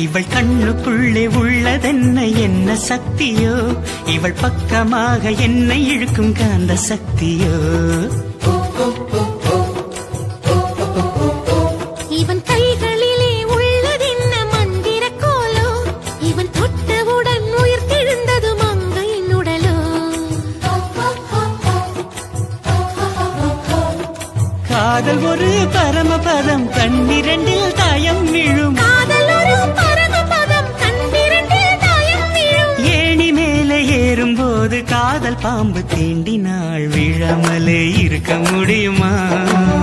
இவள் கண்ணுக்குள்ளே உள்ளதென்ன என்ன சக்தியோ இவள் பக்கமாக என்னை இழுக்கும் காந்த சக்தியோ இவன் கைகளிலே உள்ளதென்ன மந்திர கோலோ இவன் தொட்டவுடன் உயிர் தெழுந்தது மங்கையின் உடலோ காதல் ஒரு பரமபதம் கண்ணிரண்டில் தாயம் விழும் காதல் ஒரு பரமபதம் கண்ணிரண்டில் தாயம் விழும் ஏணி மேலே ஏறும்போது காதல் பாம்பு தீண்டினாள் விழாமலே இருக்க முடியுமா